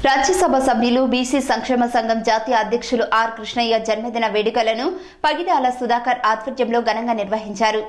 రాజ్యసభ సభ్యులు బీసీ సంక్షేమ సంఘం జాతీయ అధ్యక్షులు ఆర్ కృష్ణయ్య జన్మదిన వేడుకలను పగిడాల సుధాకర్ ఆధ్వర్యంలో ఘనంగా నిర్వహించారు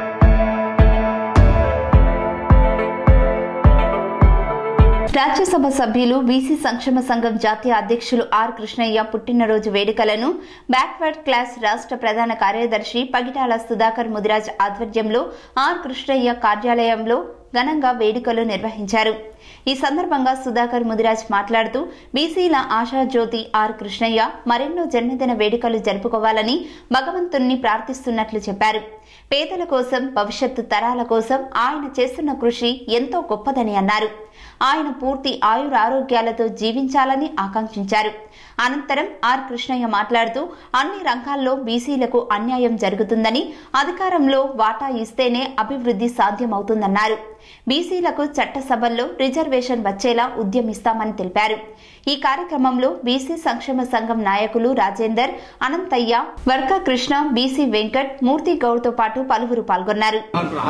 రాజ్యసభ సభ్యులు బీసీ సంక్షేమ సంఘం జాతీయ అధ్యక్షులు ఆర్ కృష్ణయ్య పుట్టినరోజు వేడుకలను బ్యాక్వర్డ్ క్లాస్ రాష్ట్ర ప్రధాన కార్యదర్శి పగిటాల సుధాకర్ ముదిరాజ్ ఆధ్వర్యంలో ఆర్ కృష్ణయ్య కార్యాలయంలో ఘనంగా వేడుకలు నిర్వహించారు ఈ సందర్భంగా సుధాకర్ ముదిరాజ్ మాట్లాడుతూ బీసీల ఆశాజ్యోతి ఆర్ కృష్ణయ్య మరెన్నో జన్మదిన వేడుకలు జరుపుకోవాలని భగవంతుణ్ణి ప్రార్థిస్తున్నట్లు చెప్పారు పేదల కోసం భవిష్యత్తు తరాల కోసం ఆయన చేస్తున్న కృషి ఎంతో గొప్పదని అన్నారు ఆయన పూర్తి ఆయురారోగ్యాలతో జీవించాలని ఆకాంక్షించారు అనంతరం ఆర్ కృష్ణయ్య మాట్లాడుతూ అన్ని రంగాల్లో బీసీలకు అన్యాయం జరుగుతుందని అధికారంలో వాటా ఇస్తేనే అభివృద్ధి సాధ్యమవుతుందన్నారు బీసీలకు చట్టసభల్లో రిజర్వేషన్ వచ్చేలా ఉద్యమిస్తామని తెలిపారు ఈ కార్యక్రమంలో బీసీ సంక్షేమ సంఘం నాయకులు రాజేందర్ అనంతయ్య వర్క కృష్ణ బీసీ వెంకట్ మూర్తి గౌడ్తో పాటు పలువురు పాల్గొన్నారు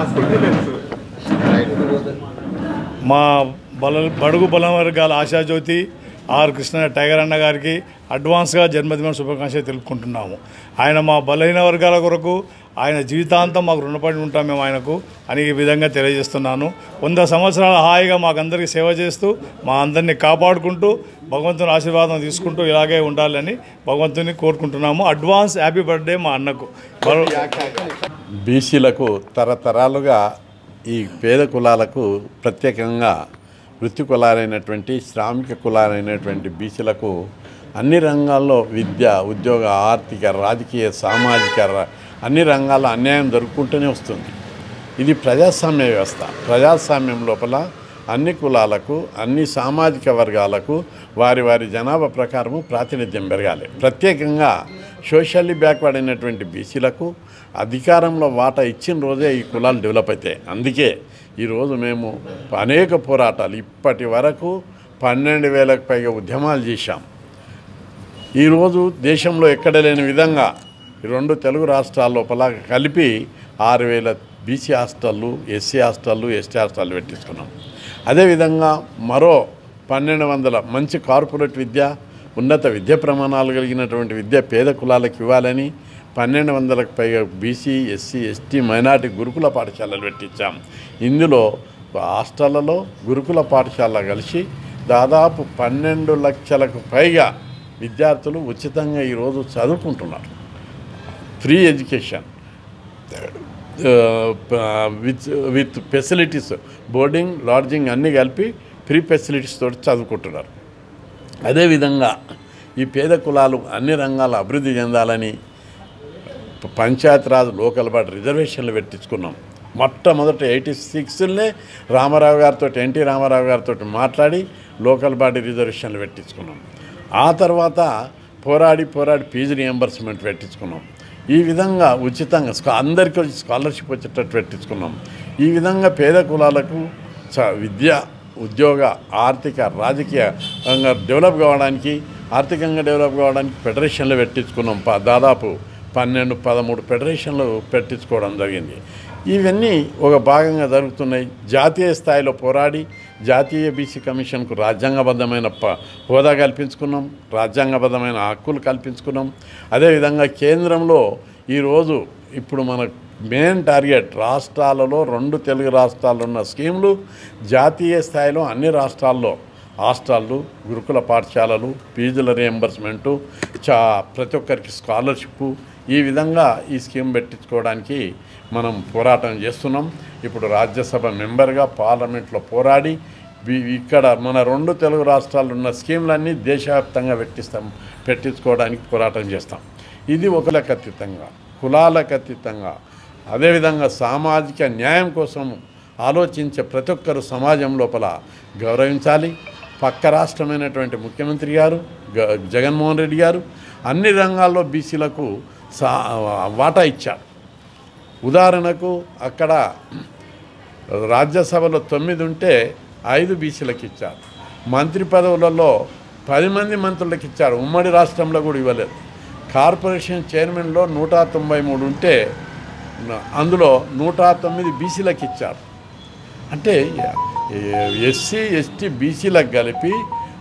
మా బల బడుగు బలం వర్గాల ఆశాజ్యోతి ఆర్ కృష్ణ టైగర్ అన్న గారికి అడ్వాన్స్గా జన్మదిన శుభాకాంక్షలు తెలుపుకుంటున్నాము ఆయన మా బలహీన వర్గాల కొరకు ఆయన జీవితాంతం మాకు రుణపడి ఉంటాం మేము ఆయనకు అని ఈ విధంగా తెలియజేస్తున్నాను వంద సంవత్సరాల హాయిగా మాకందరికీ సేవ చేస్తూ మా అందరినీ కాపాడుకుంటూ భగవంతుని ఆశీర్వాదం తీసుకుంటూ ఇలాగే ఉండాలని భగవంతుని కోరుకుంటున్నాము అడ్వాన్స్ హ్యాపీ బర్త్డే మా అన్నకు బరు- బీసీలకు తరతరాలుగా ఈ పేద కులాలకు ప్రత్యేకంగా వృత్తి కులాలైనటువంటి శ్రామిక కులాలైనటువంటి బీసీలకు అన్ని రంగాల్లో విద్య ఉద్యోగ ఆర్థిక రాజకీయ సామాజిక ర- అన్ని రంగాల్లో అన్యాయం జరుగుకుంటూనే వస్తుంది ఇది ప్రజాస్వామ్య వ్యవస్థ ప్రజాస్వామ్యం లోపల అన్ని కులాలకు అన్ని సామాజిక వర్గాలకు వారి వారి జనాభా ప్రకారము ప్రాతినిధ్యం పెరగాలి ప్రత్యేకంగా సోషల్లీ బ్యాక్వర్డ్ అయినటువంటి బీసీలకు అధికారంలో వాటా ఇచ్చిన రోజే ఈ కులాలు డెవలప్ అవుతాయి అందుకే ఈరోజు మేము అనేక పోరాటాలు ఇప్పటి వరకు పన్నెండు వేలకు పైగా ఉద్యమాలు చేశాం ఈరోజు దేశంలో ఎక్కడ లేని విధంగా ఈ రెండు తెలుగు రాష్ట్రాల లోపల కలిపి ఆరు వేల బీసీ హాస్టళ్ళు ఎస్సీ హాస్టళ్ళు ఎస్టీ హాస్టళ్ళు పెట్టించుకున్నాం అదేవిధంగా మరో పన్నెండు వందల మంచి కార్పొరేట్ విద్య ఉన్నత విద్య ప్రమాణాలు కలిగినటువంటి విద్య పేద కులాలకు ఇవ్వాలని పన్నెండు వందలకు పైగా బీసీ ఎస్సీ ఎస్టీ మైనార్టీ గురుకుల పాఠశాలలు పెట్టించాం ఇందులో హాస్టళ్లలో గురుకుల పాఠశాల కలిసి దాదాపు పన్నెండు లక్షలకు పైగా విద్యార్థులు ఉచితంగా ఈరోజు చదువుకుంటున్నారు free education with with facilities boarding lodging అన్నీ కలిపి ఫ్రీ ఫెసిలిటీస్ తోటి చదువుకుంటున్నారు అదేవిధంగా ఈ పేద కులాలు అన్ని రంగాల అభివృద్ధి చెందాలని పంచాయతీరాజ్ లోకల్ బాడీ రిజర్వేషన్లు పెట్టించుకున్నాం మొట్టమొదట ఎయిటీ సిక్స్నే రామారావు గారితో ఎన్టీ రామారావు గారితో మాట్లాడి లోకల్ బాడీ రిజర్వేషన్లు పెట్టించుకున్నాం ఆ తర్వాత పోరాడి పోరాడి ఫీజు రియంబర్స్మెంట్ పెట్టించుకున్నాం ఈ విధంగా ఉచితంగా స్కా అందరికీ స్కాలర్షిప్ వచ్చేటట్టు పెట్టించుకున్నాం ఈ విధంగా పేద కులాలకు చ విద్య ఉద్యోగ ఆర్థిక రాజకీయంగా డెవలప్ కావడానికి ఆర్థికంగా డెవలప్ కావడానికి ఫెడరేషన్లు పెట్టించుకున్నాం ప- దాదాపు పన్నెండు పదమూడు ఫెడరేషన్లు పెట్టించుకోవడం జరిగింది ఇవన్నీ ఒక భాగంగా జరుగుతున్నాయి జాతీయ స్థాయిలో పోరాడి జాతీయ బీసీ కమిషన్కు రాజ్యాంగబద్ధమైన ప హోదా కల్పించుకున్నాం రాజ్యాంగబద్ధమైన హక్కులు కల్పించుకున్నాం అదేవిధంగా కేంద్రంలో ఈరోజు ఇప్పుడు మన మెయిన్ టార్గెట్ రాష్ట్రాలలో రెండు తెలుగు రాష్ట్రాల్లో ఉన్న స్కీములు జాతీయ స్థాయిలో అన్ని రాష్ట్రాల్లో హాస్టళ్ళు గురుకుల పాఠశాలలు ఫీజుల రియంబర్స్మెంటు చా ప్రతి ఒక్కరికి స్కాలర్షిప్ ఈ విధంగా ఈ స్కీమ్ పెట్టించుకోవడానికి మనం పోరాటం చేస్తున్నాం ఇప్పుడు రాజ్యసభ మెంబర్గా పార్లమెంట్లో పోరాడి వి- ఇక్కడ మన రెండు తెలుగు రాష్ట్రాలు ఉన్న స్కీమ్లన్నీ దేశవ్యాప్తంగా పెట్టిస్తాం పెట్టించుకోవడానికి పోరాటం చేస్తాం ఇది ఒకరికి అతీతంగా కులాలకు అతీతంగా అదేవిధంగా సామాజిక న్యాయం కోసం ఆలోచించే ప్రతి ఒక్కరు సమాజం లోపల గౌరవించాలి పక్క రాష్ట్రమైనటువంటి ముఖ్యమంత్రి గారు గ- జగన్మోహన్ రెడ్డి గారు అన్ని రంగాల్లో బీసీలకు సా వాటా ఇచ్చారు ఉదాహరణకు అక్కడ రాజ్యసభలో తొమ్మిది ఉంటే ఐదు బీసీలకు ఇచ్చారు మంత్రి పదవులలో పది మంది మంత్రులకు ఇచ్చారు ఉమ్మడి రాష్ట్రంలో కూడా ఇవ్వలేదు కార్పొరేషన్ చైర్మన్లో నూట తొంభై మూడు ఉంటే న- అందులో నూట తొమ్మిది బీసీలకు ఇచ్చారు అంటే ఎస్సీ ఎస్టీ బీసీలకు కలిపి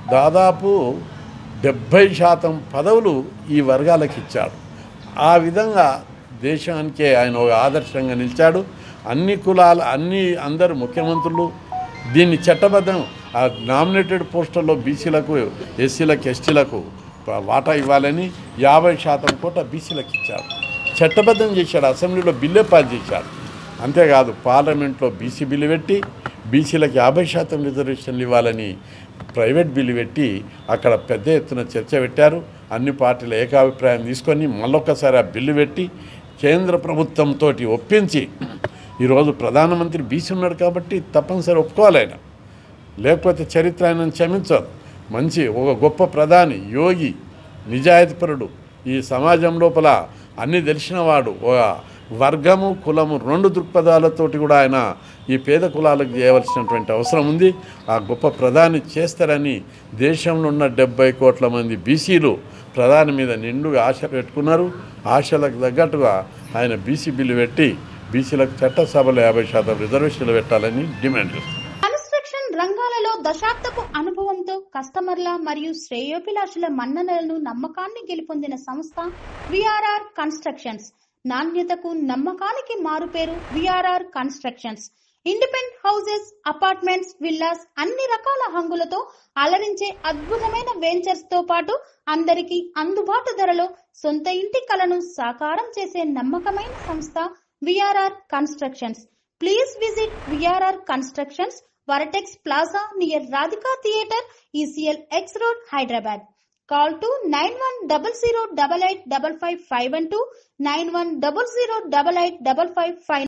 దాదాపు డెబ్భై శాతం పదవులు ఈ వర్గాలకు ఇచ్చాడు ఆ విధంగా దేశానికే ఆయన ఒక ఆదర్శంగా నిలిచాడు అన్ని కులాలు అన్ని అందరు ముఖ్యమంత్రులు దీన్ని చట్టబద్ధం ఆ నామినేటెడ్ పోస్టుల్లో బీసీలకు ఎస్సీలకు ఎస్టీలకు వాటా ఇవ్వాలని యాభై శాతం కోట బీసీలకు ఇచ్చాడు చట్టబద్ధం చేశాడు అసెంబ్లీలో బిల్లే పాస్ చేశాడు అంతేకాదు పార్లమెంట్లో బీసీ బిల్లు పెట్టి బీసీలకు యాభై శాతం రిజర్వేషన్లు ఇవ్వాలని ప్రైవేట్ బిల్లు పెట్టి అక్కడ పెద్ద ఎత్తున చర్చ పెట్టారు అన్ని పార్టీల ఏకాభిప్రాయం తీసుకొని మళ్ళొక్కసారి ఆ బిల్లు పెట్టి కేంద్ర ప్రభుత్వంతో ఒప్పించి ఈరోజు ప్రధానమంత్రి బీసీ ఉన్నాడు కాబట్టి తప్పనిసరి ఒప్పుకోవాలి ఆయన లేకపోతే చరిత్ర ఆయనను క్షమించదు మంచి ఒక గొప్ప ప్రధాని యోగి నిజాయితీపరుడు ఈ సమాజం లోపల అన్నీ తెలిసినవాడు ఒక వర్గము కులము రెండు దృక్పథాలతోటి కూడా ఆయన ఈ పేద కులాలకు చేయవలసినటువంటి అవసరం ఉంది ఆ గొప్ప ప్రధాని చేస్తారని దేశంలో ఉన్న డెబ్బై కోట్ల మంది బీసీలు ప్రధాని మీద నిండుగా ఆశ పెట్టుకున్నారు ఆశలకు తగ్గట్టుగా ఆయన బీసీ బిల్లు పెట్టి బీసీలకు చట్టసభలో యాభై శాతం రిజర్వేషన్లు పెట్టాలని డిమాండ్ చేస్తున్నారు కన్స్ట్రక్షన్ రంగాలలో దశాబ్దపు అనుభవంతో కస్టమర్ల మరియు శ్రేయోభిలాషుల మన్ననలను నమ్మకాన్ని గెలుపొందిన సంస్థ విఆర్ఆర్ కన్స్ట్రక్షన్స్ నాణ్యతకు నమ్మకానికి మారుపేరు VRR constructions independent houses apartments villas అన్ని రకాల హంగులతో అలరించే అద్భుతమైన వెంచర్స్ తో పాటు అందరికీ అందుబాటు ధరలో సొంత ఇంటి కలను సాకారం చేసే నమ్మకమైన సంస్థ VRR constructions please visit VRR constructions vertex plaza near Radhika theatre ECL X road Hyderabad call to nine one double zero double eight double five five one two nine one double zero double eight double five five